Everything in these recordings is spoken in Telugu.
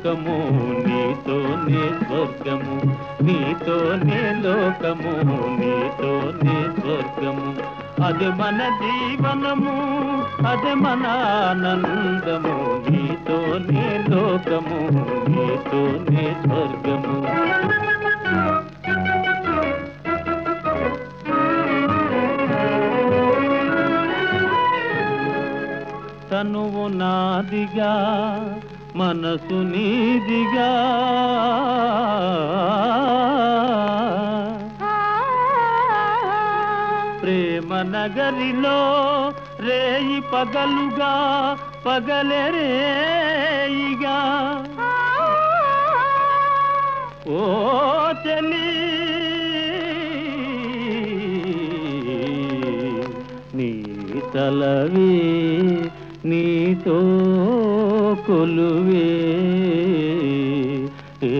లోకము నీతోనే స్వర్గము నీతోనే లోకము నీతోనే స్వర్గము అది మన జీవనము అది మన ఆనందము నీతోనే లోకము నీతోనే స్వర్గము తనువు నాదిగా మనసు నీదిగా ప్రేమ నగరిలో రేయి పగలుగా పగలే రేయిగా ఓ చలి నీ తలవే నీతో కొలువే ఏ,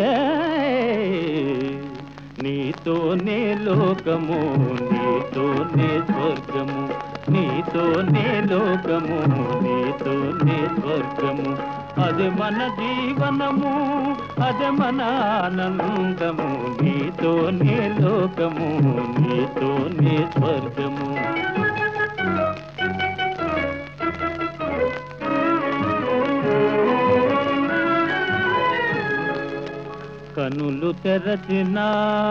నీతోనే లోకము నీతోనే స్వర్గము నీతోనే లోకము నీతోనే స్వర్గము అది మన జీవనము అది మన ఆనందము నీతోనే లోకము నీతోనే స్వర్గము కనులు తెరచినా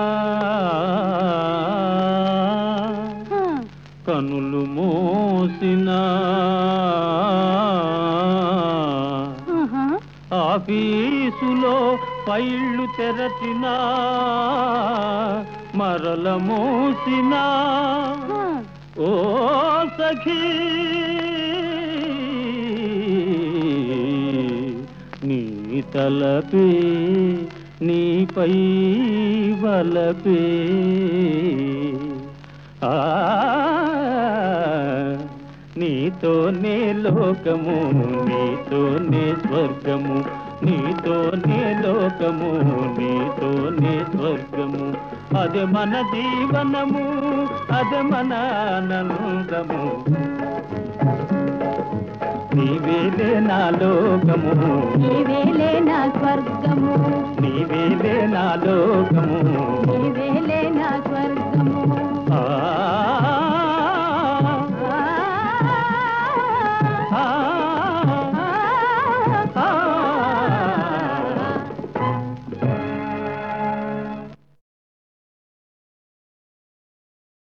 కనులు మోసినా ఆఫీసులో ఫైళ్ళు తెరచినా మరల మోసినా ఓ సఖీ నీ తలపే నీపై వలపే ఆ నీతోనే లోకము నీతోనే స్వర్గము నీతోనే లోకము నీతోనే స్వర్గము అది మన జీవనము అది మన ఆనందము నీవేలే నా లోకము నీవేలే నా స్వర్గము నీవేలే నా లోకము నీవేలే